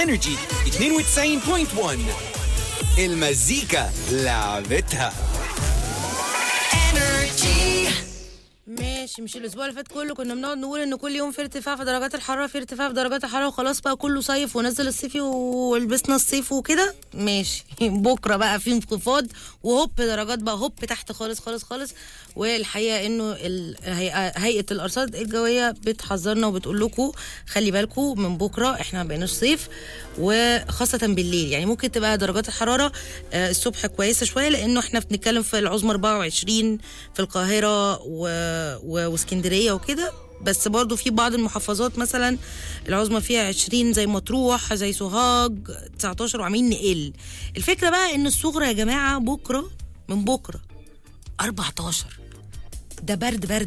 انرجي 92.1 المزيكا لعبتها ماشي مش الاسبوع اللي فات كله كنا بنقعد نقول ان كل يوم في ارتفاع في درجات الحراره في ارتفاع في درجات الحراره وخلاص بقى كله صيف ونزل الصيفي ولبسنا الصيف وكده ماشي بكره بقى في انخفاض وهوب درجات بقى هوب تحت خالص خالص خالص والحقيقه انه ال- هيئه هيئة الارصاد الجويه بتحذرنا وبتقول لكم خلي بالكم من بكره احنا ما بقيناش صيف وخاصه بالليل يعني ممكن تبقى درجات الحراره آه، الصبح كويسه شويه لانه احنا بنتكلم في العظمى 24 في القاهره و... و... واسكندريه وكده بس برضو في بعض المحافظات مثلا العظمى فيها 20 زي مطروح زي سوهاج 19 وعاملين نقل الفكره بقى ان الصغرى يا جماعه بكره من بكره 14 ده برد برد